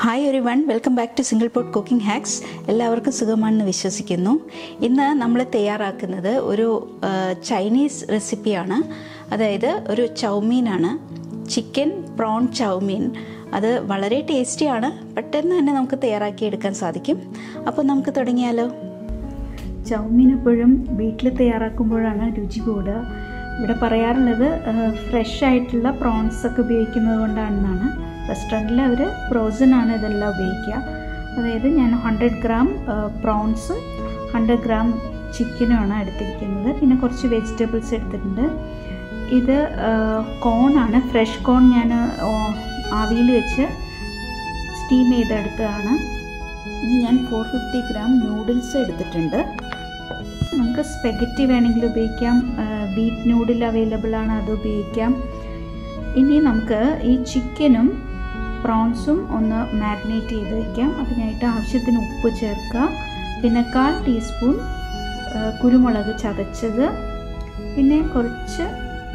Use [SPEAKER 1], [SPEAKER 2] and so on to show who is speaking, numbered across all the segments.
[SPEAKER 1] hi ഒരു one welcome back to single pot cooking hacks എല്ലാവർക്കും സുഖമാണെന്ന് വിശ്വസിക്കുന്നു ഇന്ന് നമ്മൾ തയ്യാറാക്കുന്നത് ഒരു ആ, ചൈനീസ് റെസിപ്പിയാണ് അതായത് ഒരു ചൗമീനാണ് ചിക്കൻ പ്രോൺ ചൗമീൻ അത് വളരെ ടേസ്റ്റിയാണ് പെട്ടെന്ന് തന്നെ നമുക്ക് തയ്യാറാക്കിയെടുക്കാൻ സാധിക്കും അപ്പോൾ നമുക്ക് തുടങ്ങിയാലോ ചൗമീൻ എപ്പോഴും വീട്ടിൽ തയ്യാറാക്കുമ്പോഴാണ് രുചി കൂടുക ഇവിടെ പറയാറുള്ളത് ഫ്രഷ് ആയിട്ടുള്ള പ്രോൺസ് ഒക്കെ ഉപയോഗിക്കുന്നത് കൊണ്ടാണെന്നാണ് റെസ്റ്റോറൻറ്റിൽ അവർ ഫ്രോസൺ ആണ് ഇതെല്ലാം ഉപയോഗിക്കുക അതായത് ഞാൻ ഹൺഡ്രഡ് ഗ്രാം പ്രോൺസും ഹൺഡ്രഡ് ഗ്രാം ചിക്കനുമാണ് എടുത്തിരിക്കുന്നത് പിന്നെ കുറച്ച് വെജിറ്റബിൾസ് എടുത്തിട്ടുണ്ട് ഇത് കോണാണ് ഫ്രഷ് കോൺ ഞാൻ ആവിയിൽ വെച്ച് സ്റ്റീം ചെയ്തെടുത്തതാണ് ഇനി ഞാൻ ഫോർ ഫിഫ്റ്റി ഗ്രാം നൂഡിൽസ് എടുത്തിട്ടുണ്ട് നമുക്ക് സ്പെഗറ്റി വേണമെങ്കിൽ ഉപയോഗിക്കാം ബീറ്റ് നൂഡിൽ അവൈലബിൾ ആണ് അത് ഉപയോഗിക്കാം ഇനി നമുക്ക് ഈ ചിക്കനും പ്രോൺസും ഒന്ന് മാരിനേറ്റ് ചെയ്ത് വയ്ക്കാം അതിനായിട്ട് ആവശ്യത്തിന് ഉപ്പ് ചേർക്കുക പിന്നെ കാൽ ടീസ്പൂൺ കുരുമുളക് ചതച്ചത് പിന്നെ കുറച്ച്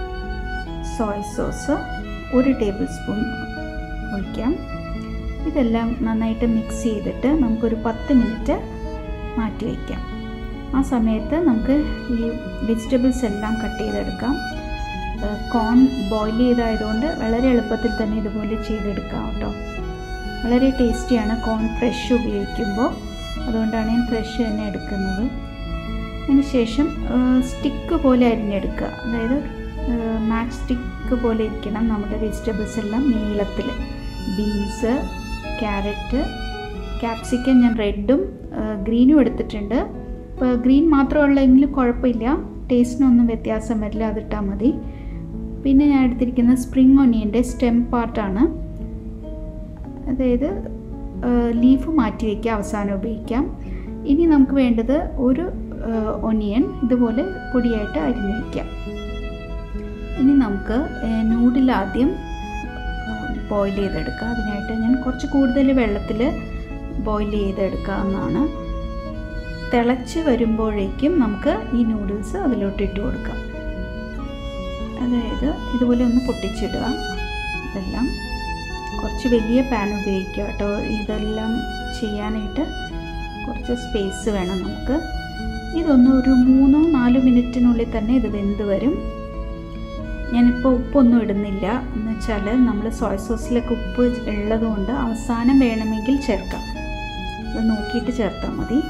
[SPEAKER 1] സോയ സോസ് ഒരു ടേബിൾ സ്പൂൺ ഒഴിക്കാം ഇതെല്ലാം നന്നായിട്ട് മിക്സ് ചെയ്തിട്ട് നമുക്കൊരു പത്ത് മിനിറ്റ് മാറ്റി വയ്ക്കാം ആ സമയത്ത് നമുക്ക് ഈ വെജിറ്റബിൾസ് എല്ലാം കട്ട് ചെയ്തെടുക്കാം കോൺ ബോയിൽ ചെയ്തായതുകൊണ്ട് വളരെ എളുപ്പത്തിൽ തന്നെ ഇതുപോലെ ചെയ്തെടുക്കാം കേട്ടോ വളരെ ടേസ്റ്റിയാണ് കോൺ ഫ്രഷ് ഉപയോഗിക്കുമ്പോൾ അതുകൊണ്ടാണ് ഞാൻ ഫ്രഷ് തന്നെ എടുക്കുന്നത് അതിന് ശേഷം സ്റ്റിക്ക് പോലെ അരിഞ്ഞെടുക്കുക അതായത് മാച്ച് സ്റ്റിക്ക് പോലെ ഇരിക്കണം നമ്മുടെ വെജിറ്റബിൾസ് എല്ലാം നീളത്തിൽ ബീൻസ് ക്യാരറ്റ് ക്യാപ്സിക്കം ഞാൻ റെഡും ഗ്രീനും എടുത്തിട്ടുണ്ട് ഇപ്പോൾ ഗ്രീൻ മാത്രമുള്ളെങ്കിലും കുഴപ്പമില്ല ടേസ്റ്റിനൊന്നും വ്യത്യാസം വരില്ല അതിട്ടാൽ മതി പിന്നെ ഞാൻ എടുത്തിരിക്കുന്നത് സ്പ്രിങ് ഒനിയൻ്റെ സ്റ്റെം പാർട്ടാണ് അതായത് ലീഫ് മാറ്റി വയ്ക്കുക അവസാനം ഉപയോഗിക്കാം ഇനി നമുക്ക് വേണ്ടത് ഒരു ഒനിയൻ ഇതുപോലെ പൊടിയായിട്ട് അരിഞ്ഞു വയ്ക്കാം ഇനി നമുക്ക് നൂഡിൽ ആദ്യം ബോയിൽ ചെയ്തെടുക്കുക അതിനായിട്ട് ഞാൻ കുറച്ച് കൂടുതൽ വെള്ളത്തിൽ ബോയിൽ ചെയ്തെടുക്കാവുന്നതാണ് തിളച്ച് വരുമ്പോഴേക്കും നമുക്ക് ഈ നൂഡിൽസ് അതിലോട്ട് ഇട്ട് കൊടുക്കാം അതായത് ഇതുപോലെ ഒന്ന് പൊട്ടിച്ചിടുക ഇതെല്ലാം കുറച്ച് വലിയ പാൻ ഉപയോഗിക്കുക കേട്ടോ ഇതെല്ലാം ചെയ്യാനായിട്ട് കുറച്ച് സ്പേസ് വേണം നമുക്ക് ഇതൊന്ന് ഒരു മൂന്നോ നാലോ മിനിറ്റിനുള്ളിൽ തന്നെ ഇത് വെന്ത് വരും ഞാനിപ്പോൾ ഉപ്പൊന്നും ഇടുന്നില്ല എന്ന് വെച്ചാൽ നമ്മൾ സോയ സോസിലൊക്കെ ഉപ്പ് ഉള്ളതുകൊണ്ട് അവസാനം വേണമെങ്കിൽ ചേർക്കാം അത് നോക്കിയിട്ട് ചേർത്താൽ മതി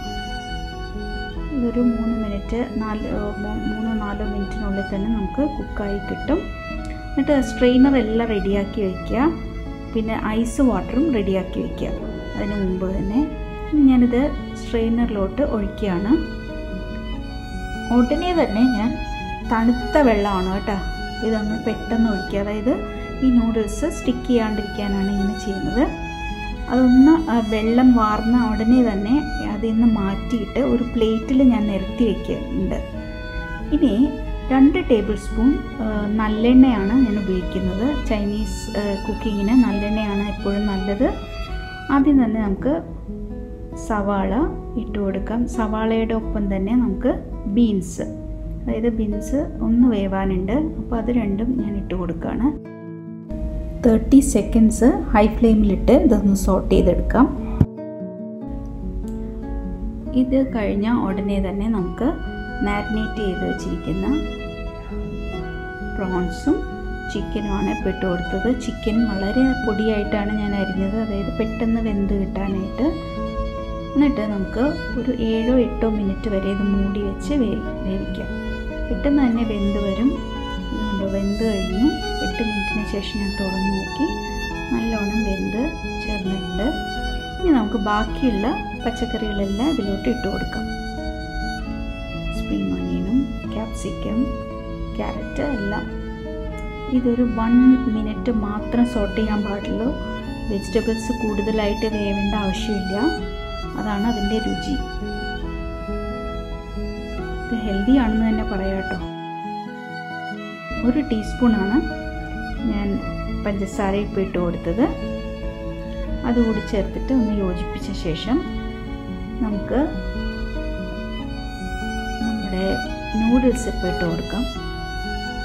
[SPEAKER 1] ഇതൊരു മൂന്ന് മിനിറ്റ് നാല് മൂന്നോ നാലോ മിനിറ്റിനുള്ളിൽ തന്നെ നമുക്ക് കുക്കായി കിട്ടും എന്നിട്ട് സ്ട്രെയിനർ എല്ലാം റെഡിയാക്കി വയ്ക്കുക പിന്നെ ഐസ് വാട്ടറും റെഡിയാക്കി വയ്ക്കുക അതിന് മുമ്പ് തന്നെ ഞാനിത് സ്ട്രെയിനറിലോട്ട് ഒഴിക്കുകയാണ് ഉടനെ തന്നെ ഞാൻ തണുത്ത വെള്ളമാണ് കേട്ടോ ഇതങ്ങ് പെട്ടെന്ന് ഒഴിക്കുക അതായത് ഈ നൂഡിൽസ് സ്റ്റിക്ക് ചെയ്യാണ്ടിരിക്കാനാണ് ഇങ്ങനെ ചെയ്യുന്നത് അതൊന്ന് വെള്ളം വാർന്ന ഉടനെ തന്നെ അതിൽ നിന്ന് മാറ്റിയിട്ട് ഒരു പ്ലേറ്റിൽ ഞാൻ നിരത്തി വയ്ക്കുന്നുണ്ട് ഇനി രണ്ട് ടേബിൾ സ്പൂൺ നല്ലെണ്ണയാണ് ഞാൻ ഉപയോഗിക്കുന്നത് ചൈനീസ് കുക്കിങ്ങിന് നല്ലെണ്ണയാണ് എപ്പോഴും നല്ലത് ആദ്യം തന്നെ നമുക്ക് സവാള ഇട്ട് കൊടുക്കാം സവാളയുടെ ഒപ്പം തന്നെ നമുക്ക് ബീൻസ് അതായത് ബീൻസ് ഒന്ന് വേവാനുണ്ട് അപ്പോൾ അത് രണ്ടും ഞാൻ ഇട്ട് കൊടുക്കുകയാണ് തേർട്ടി സെക്കൻഡ്സ് ഹൈ ഫ്ലെയിമിലിട്ട് ഇതൊന്ന് സോട്ട് ചെയ്തെടുക്കാം ഇത് കഴിഞ്ഞ ഉടനെ തന്നെ നമുക്ക് മാരിനേറ്റ് ചെയ്ത് വെച്ചിരിക്കുന്ന പ്രോൺസും ചിക്കനുമാണ് ഇപ്പോൾ ഇട്ട് കൊടുത്തത് ചിക്കൻ വളരെ പൊടിയായിട്ടാണ് ഞാൻ അരിഞ്ഞത് അതായത് പെട്ടെന്ന് വെന്ത് കിട്ടാനായിട്ട് എന്നിട്ട് നമുക്ക് ഒരു ഏഴോ എട്ടോ മിനിറ്റ് വരെ ഇത് മൂടി വെച്ച് വേ വേവിക്കാം പെട്ടെന്ന് തന്നെ വെന്ത് വരും ഇതുകൊണ്ട് വെന്ത് കഴിഞ്ഞു എട്ട് മിനിറ്റിന് ശേഷം ഞാൻ തുറന്ന് നോക്കി നല്ലോണം വെന്ത് ചേർന്നിട്ടുണ്ട് ഇനി നമുക്ക് ബാക്കിയുള്ള പച്ചക്കറികളെല്ലാം ഇതിലോട്ട് ഇട്ട് കൊടുക്കാം സ്പ്രിങ് ഒനിയനും ക്യാപ്സിക്കം ക്യാരറ്റ് എല്ലാം ഇതൊരു വൺ മിനിറ്റ് മാത്രം സോട്ട് ചെയ്യാൻ പാടുള്ളൂ വെജിറ്റബിൾസ് കൂടുതലായിട്ട് വേവേണ്ട ആവശ്യമില്ല അതാണ് അതിൻ്റെ രുചി ഇത് ഹെൽത്തി ആണെന്ന് തന്നെ പറയാം കേട്ടോ ഒരു ടീസ്പൂണാണ് ഞാൻ പഞ്ചസാര ഇപ്പോൾ ഇട്ട് കൊടുത്തത് അതുകൂടി ചേർത്തിട്ട് ഒന്ന് യോജിപ്പിച്ച ശേഷം നമുക്ക് നമ്മുടെ നൂഡിൽസ് ഇപ്പോൾ ഇട്ട് കൊടുക്കാം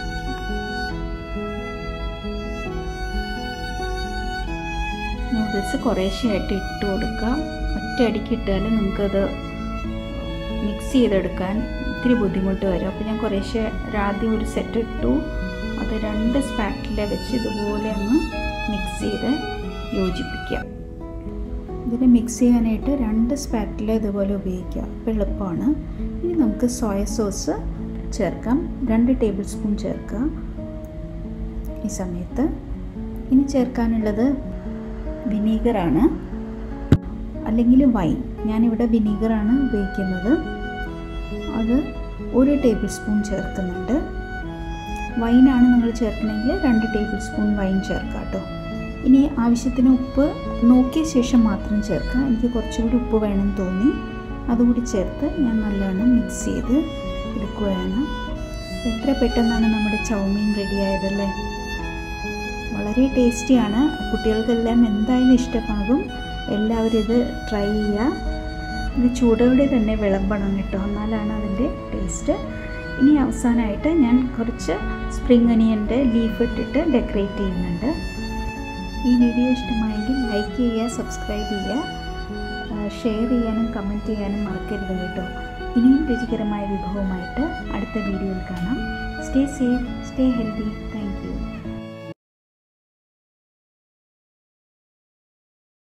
[SPEAKER 1] നൂഡിൽസ് ഇൻഗ്രീഡിയൻസ് കുറേശ്ശെയായിട്ട് ഇട്ട് കൊടുക്കുക ഒറ്റയടിക്ക് ഇട്ടാൽ നമുക്കത് മിക്സ് ചെയ്തെടുക്കാൻ ഇത്തിരി ബുദ്ധിമുട്ട് വരും അപ്പോൾ ഞാൻ കുറേശ്ശെ ആദ്യം ഒരു സെറ്റ് ഇട്ടു അത് രണ്ട് സ്പാറ്റിൽ വെച്ച് ഇതുപോലെ ഒന്ന് മിക്സ് ചെയ്ത് യോജിപ്പിക്കുക ഇതിന് മിക്സ് ചെയ്യാനായിട്ട് രണ്ട് സ്പാറ്റിൽ ഇതുപോലെ ഉപയോഗിക്കുക അപ്പോൾ എളുപ്പമാണ് ഇനി നമുക്ക് സോയ സോസ് ചേർക്കാം രണ്ട് ടേബിൾ സ്പൂൺ ചേർക്കുക ഈ സമയത്ത് ഇനി ചേർക്കാനുള്ളത് വിനീഗറാണ് അല്ലെങ്കിൽ വൈൻ ഞാനിവിടെ വിനീഗറാണ് ഉപയോഗിക്കുന്നത് അത് ഒരു ടേബിൾ സ്പൂൺ ചേർക്കുന്നുണ്ട് വൈനാണ് നിങ്ങൾ ചേർക്കണമെങ്കിൽ രണ്ട് ടേബിൾ സ്പൂൺ വൈൻ ചേർക്കാം കേട്ടോ ഇനി ആവശ്യത്തിന് ഉപ്പ് നോക്കിയ ശേഷം മാത്രം ചേർക്കുക എനിക്ക് കുറച്ചുകൂടി ഉപ്പ് വേണം തോന്നി അതുകൂടി ചേർത്ത് ഞാൻ നല്ലോണം മിക്സ് ചെയ്ത് എടുക്കുകയാണ് എത്ര പെട്ടെന്നാണ് നമ്മുടെ ചൗമീൻ റെഡി ആയതല്ലേ വളരെ ടേസ്റ്റിയാണ് കുട്ടികൾക്കെല്ലാം എന്തായാലും ഇഷ്ടമാകും എല്ലാവരും ഇത് ട്രൈ ചെയ്യുക ഇത് ചൂടോടെ തന്നെ വിളമ്പണം കേട്ടോ എന്നാലാണ് അതിൻ്റെ ടേസ്റ്റ് ഇനി അവസാനമായിട്ട് ഞാൻ കുറച്ച് സ്പ്രിംഗ് അനിയൻ്റെ ലീഫ് ഇട്ടിട്ട് ഡെക്കറേറ്റ് ചെയ്യുന്നുണ്ട് ഈ വീഡിയോ ഇഷ്ടമായെങ്കിൽ ലൈക്ക് ചെയ്യുക സബ്സ്ക്രൈബ് ചെയ്യുക ഷെയർ ചെയ്യാനും കമൻറ്റ് ചെയ്യാനും മറക്കരുത് കേട്ടോ ഇനിയും രുചികരമായ വിഭവമായിട്ട് അടുത്ത വീഡിയോയിൽ കാണാം stay safe stay healthy thank U